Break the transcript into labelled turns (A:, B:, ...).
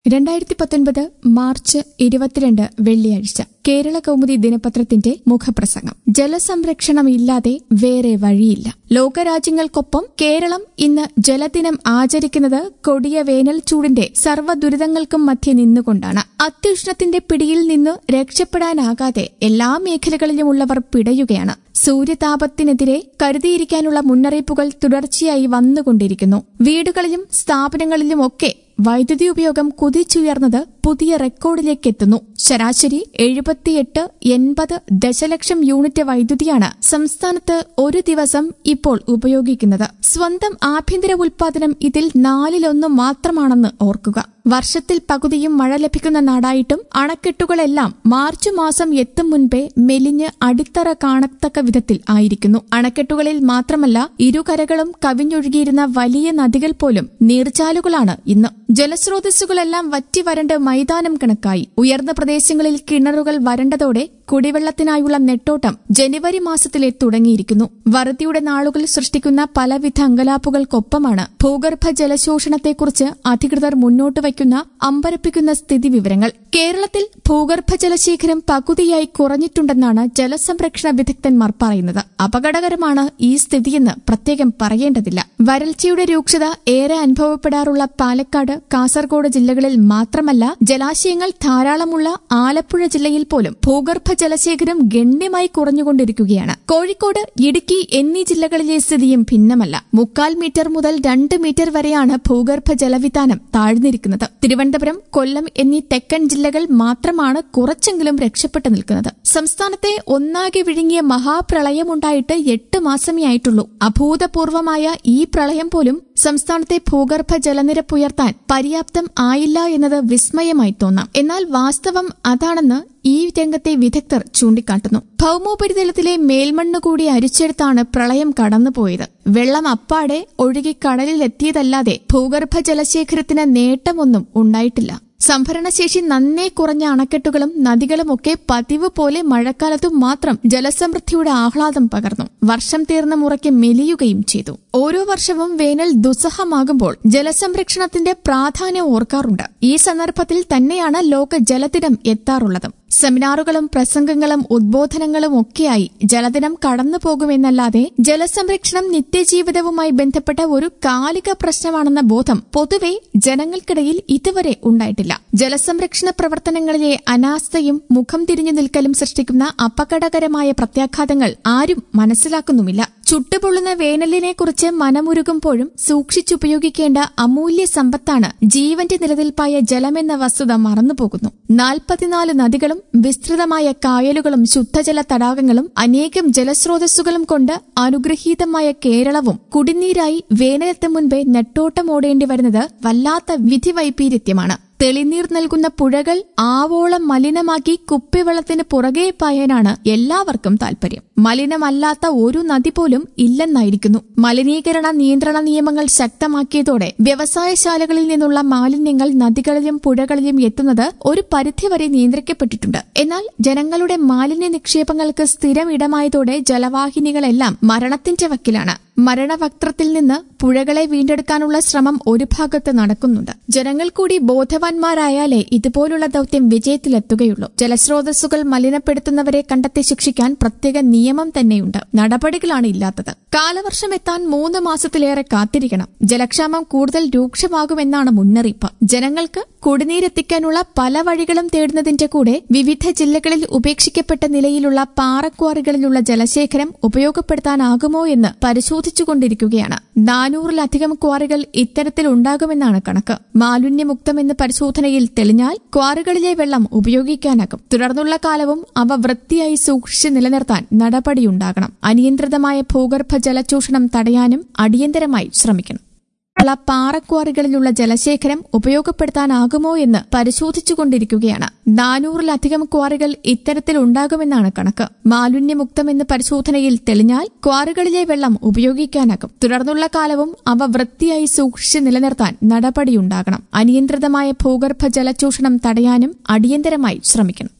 A: രണ്ടായിരത്തി പത്തൊൻപത് മാർച്ച് ഇരുപത്തിരണ്ട് വെള്ളിയാഴ്ച കേരള കൗമുദി ദിനപത്രത്തിന്റെ മുഖപ്രസംഗം ജലസംരക്ഷണമില്ലാതെ വേറെ വഴിയില്ല ലോകരാജ്യങ്ങൾക്കൊപ്പം കേരളം ഇന്ന് ജലദിനം ആചരിക്കുന്നത് കൊടിയ വേനൽ ചൂടിന്റെ സർവ്വ ദുരിതങ്ങൾക്കും മധ്യേ നിന്നുകൊണ്ടാണ് അത്യുഷ്ണത്തിന്റെ പിടിയിൽ നിന്ന് രക്ഷപ്പെടാനാകാതെ എല്ലാ മേഖലകളിലുമുള്ളവർ പിടയുകയാണ് സൂര്യതാപത്തിനെതിരെ കരുതിയിരിക്കാനുള്ള മുന്നറിയിപ്പുകൾ തുടർച്ചയായി വന്നുകൊണ്ടിരിക്കുന്നു വീടുകളിലും സ്ഥാപനങ്ങളിലുമൊക്കെ വൈദ്യുതി ഉപയോഗം കുതിച്ചുയർന്നത് പുതിയ റെക്കോർഡിലേക്ക് എത്തുന്നു ശരാശരി എഴുപത്തിയെട്ട് എൺപത് ദശലക്ഷം യൂണിറ്റ് വൈദ്യുതിയാണ് സംസ്ഥാനത്ത് ഒരു ദിവസം ഇപ്പോൾ ഉപയോഗിക്കുന്നത് സ്വന്തം ആഭ്യന്തര ഉൽപാദനം ഇതിൽ നാലിലൊന്ന് മാത്രമാണെന്ന് ഓർക്കുക വർഷത്തിൽ പകുതിയും മഴ ലഭിക്കുന്ന നാടായിട്ടും അണക്കെട്ടുകളെല്ലാം മാർച്ച് മാസം എത്തും മുൻപേ മെലിഞ്ഞ് അടിത്തറ കാണത്തക്ക വിധത്തിൽ ആയിരിക്കുന്നു അണക്കെട്ടുകളിൽ മാത്രമല്ല ഇരുകരകളും കവിഞ്ഞൊഴുകിയിരുന്ന വലിയ നദികൾ പോലും നീർച്ചാലുകളാണ് ഇന്ന് ജലസ്രോതസ്സുകളെല്ലാം വറ്റി വരണ്ട് മൈതാനം കണക്കായി ഉയർന്ന പ്രദേശങ്ങളിൽ കിണറുകൾ വരണ്ടതോടെ കുടിവെള്ളത്തിനായുള്ള നെട്ടോട്ടം ജനുവരി മാസത്തിലെ തുടങ്ങിയിരിക്കുന്നു വറുതിയുടെ നാളുകൾ സൃഷ്ടിക്കുന്ന പലവിധ അങ്കലാപ്പുകൾക്കൊപ്പമാണ് ഭൂഗർഭ ജലശോഷണത്തെക്കുറിച്ച് അധികൃതർ മുന്നോട്ട് വയ്ക്കുന്ന അമ്പരപ്പിക്കുന്ന സ്ഥിതി വിവരങ്ങൾ കേരളത്തിൽ ഭൂഗർഭ ജലശേഖരം പകുതിയായി കുറഞ്ഞിട്ടുണ്ടെന്നാണ് ജലസംരക്ഷണ വിദഗ്ധന്മാർ പറയുന്നത് അപകടകരമാണ് ഈ സ്ഥിതിയെന്ന് പ്രത്യേകം പറയേണ്ടതില്ല വരൾച്ചയുടെ രൂക്ഷത ഏറെ അനുഭവപ്പെടാറുള്ള പാലക്കാട് കാസർഗോഡ് ജില്ലകളിൽ മാത്രമല്ല ജലാശയങ്ങൾ ധാരാളമുള്ള ആലപ്പുഴ ജില്ലയിൽ പോലും ഭൂഗർഭ ജലശേഖരം ഗണ്യമായി കുറഞ്ഞുകൊണ്ടിരിക്കുകയാണ് കോഴിക്കോട് ഇടുക്കി എന്നീ ജില്ലകളിലെ സ്ഥിതിയും ഭിന്നമല്ല മുക്കാൽ മീറ്റർ മുതൽ രണ്ട് മീറ്റർ വരെയാണ് ഭൂഗർഭ ജലവിതാനം താഴ്ന്നിരിക്കുന്നത് തിരുവനന്തപുരം കൊല്ലം എന്നീ തെക്കൻ ജില്ലകൾ മാത്രമാണ് കുറച്ചെങ്കിലും രക്ഷപ്പെട്ടു നിൽക്കുന്നത് സംസ്ഥാനത്തെ ഒന്നാകെ വിഴുങ്ങിയ മഹാപ്രളയമുണ്ടായിട്ട് എട്ട് മാസമേ ആയിട്ടുള്ളൂ അഭൂതപൂർവമായ ഈ പ്രളയം പോലും സംസ്ഥാനത്തെ ഭൂഗർഭ ജലനിരപ്പ് ഉയർത്താൻ പര്യാപ്തം ആയില്ല എന്നത് വിസ്മയമായി തോന്നാം എന്നാൽ വാസ്തവം അതാണെന്ന് ഈ രംഗത്തെ വിദഗ്ധർ ചൂണ്ടിക്കാട്ടുന്നു ഭൌമോപരിതലത്തിലെ മേൽമണ്ണ് കൂടി അരിച്ചെടുത്താണ് പ്രളയം കടന്നുപോയത് വെള്ളം അപ്പാടെ ഒഴുകി കടലിലെത്തിയതല്ലാതെ ഭൂഗർഭ ജലശേഖരത്തിന് നേട്ടമൊന്നും ഉണ്ടായിട്ടില്ല സംഭരണശേഷി നന്നേ കുറഞ്ഞ അണക്കെട്ടുകളും നദികളുമൊക്കെ പതിവ് പോലെ മഴക്കാലത്തും മാത്രം ജലസമൃദ്ധിയുടെ ആഹ്ലാദം പകർന്നു വർഷം തീർന്ന മുറയ്ക്ക് മെലിയുകയും ചെയ്തു ഓരോ വർഷവും വേനൽ ദുസ്സഹമാകുമ്പോൾ ജലസംരക്ഷണത്തിന്റെ പ്രാധാന്യം ഓർക്കാറുണ്ട് ഈ സന്ദർഭത്തിൽ തന്നെയാണ് ലോക ജലദിനം എത്താറുള്ളതും സെമിനാറുകളും പ്രസംഗങ്ങളും ഉദ്ബോധനങ്ങളും ഒക്കെയായി ജലദിനം കടന്നു പോകുമെന്നല്ലാതെ ജലസംരക്ഷണം നിത്യജീവിതവുമായി ബന്ധപ്പെട്ട ഒരു കാലിക പ്രശ്നമാണെന്ന ബോധം പൊതുവെ ജനങ്ങൾക്കിടയിൽ ഇതുവരെ ഉണ്ടായിട്ടില്ല ജലസംരക്ഷണ പ്രവർത്തനങ്ങളിലെ അനാസ്ഥയും മുഖം തിരിഞ്ഞു നിൽക്കലും സൃഷ്ടിക്കുന്ന അപകടകരമായ പ്രത്യാഘാതങ്ങൾ ആരും മനസ്സിലാക്കുന്നുമില്ല ചുട്ടുപൊള്ളുന്ന വേനലിനെക്കുറിച്ച് മനമുരുകുമ്പോഴും സൂക്ഷിച്ചുപയോഗിക്കേണ്ട അമൂല്യ സമ്പത്താണ് ജീവന്റെ നിലനിൽപ്പായ ജലമെന്ന വസ്തുത മറന്നുപോകുന്നു നാൽപ്പത്തിനാല് നദികളും വിസ്തൃതമായ കായലുകളും ശുദ്ധജല തടാകങ്ങളും അനേകം ജലസ്രോതസ്സുകളും കൊണ്ട് അനുഗ്രഹീതമായ കേരളവും കുടിനീരായി വേനലെത്തും മുൻപേ നെട്ടോട്ടമോടേണ്ടി വരുന്നത് വല്ലാത്ത വിധിവൈപീര്യത്യമാണ് തെളിനീർ നൽകുന്ന പുഴകൾ ആവോളം മലിനമാക്കി കുപ്പിവെള്ളത്തിന് പുറകെ പായാനാണ് എല്ലാവർക്കും താൽപര്യം മലിനമല്ലാത്ത ഒരു നദി പോലും ഇല്ലെന്നായിരിക്കുന്നു മലിനീകരണ നിയന്ത്രണ നിയമങ്ങൾ ശക്തമാക്കിയതോടെ വ്യവസായശാലകളിൽ നിന്നുള്ള മാലിന്യങ്ങൾ നദികളിലും പുഴകളിലും എത്തുന്നത് ഒരു പരിധിവരെ നിയന്ത്രിക്കപ്പെട്ടിട്ടുണ്ട് എന്നാൽ ജനങ്ങളുടെ മാലിന്യ നിക്ഷേപങ്ങൾക്ക് സ്ഥിരം ഇടമായതോടെ ജലവാഹിനികളെല്ലാം മരണത്തിന്റെ വക്കിലാണ് മരണവക്ത്രത്തിൽ നിന്ന് പുഴകളെ വീണ്ടെടുക്കാനുള്ള ശ്രമം ഒരു ഭാഗത്ത് നടക്കുന്നുണ്ട് ജനങ്ങൾ കൂടി ബോധവാന്മാരായാലേ ഇതുപോലുള്ള ദൌത്യം വിജയത്തിലെത്തുകയുള്ളൂ ജലസ്രോതസ്സുകൾ മലിനപ്പെടുത്തുന്നവരെ കണ്ടെത്തി ശിക്ഷിക്കാൻ പ്രത്യേക നിയമം തന്നെയുണ്ട് നടപടികളാണ് ഇല്ലാത്തത് കാലവർഷം എത്താൻ മൂന്ന് മാസത്തിലേറെ കാത്തിരിക്കണം ജലക്ഷാമം കൂടുതൽ രൂക്ഷമാകുമെന്നാണ് മുന്നറിയിപ്പ് ജനങ്ങൾക്ക് കുടിനീരെത്തിക്കാനുള്ള പല വഴികളും തേടുന്നതിന്റെ കൂടെ വിവിധ ജില്ലകളിൽ ഉപേക്ഷിക്കപ്പെട്ട നിലയിലുള്ള പാറക്വാറികളിലുള്ള ജലശേഖരം ഉപയോഗപ്പെടുത്താനാകുമോ എന്ന് പരിശോധിച്ചുകൊണ്ടിരിക്കുകയാണ് നാനൂറിലധികം ക്വാറികൾ ഇത്തരത്തിൽ ഉണ്ടാകുമെന്നാണ് കണക്ക് മാലിന്യമുക്തമെന്ന് പരിശോധനയിൽ തെളിഞ്ഞാൽ ക്വാറികളിലെ വെള്ളം ഉപയോഗിക്കാനാകും തുടർന്നുള്ള കാലവും അവ വൃത്തിയായി സൂക്ഷിച്ച് നിലനിർത്താൻ നടപടിയുണ്ടാകണം അനിയന്ത്രിതമായ ഭൂഗർഭ ജലചൂഷണം തടയാനും അടിയന്തരമായി ശ്രമിക്കണം ഉള്ള പാറക്വാറികളിലുള്ള ജലശേഖരം ഉപയോഗപ്പെടുത്താനാകുമോ എന്ന് പരിശോധിച്ചുകൊണ്ടിരിക്കുകയാണ് നാനൂറിലധികം ക്വാറികൾ ഇത്തരത്തിൽ ഉണ്ടാകുമെന്നാണ് കണക്ക് മാലിന്യമുക്തമെന്ന് പരിശോധനയിൽ തെളിഞ്ഞാൽ ക്വാറികളിലെ വെള്ളം ഉപയോഗിക്കാനാകും തുടർന്നുള്ള കാലവും അവ വൃത്തിയായി സൂക്ഷിച്ച് നിലനിർത്താൻ നടപടിയുണ്ടാകണം അനിയന്ത്രിതമായ ഭൂഗർഭ ജലചൂഷണം തടയാനും അടിയന്തരമായി ശ്രമിക്കണം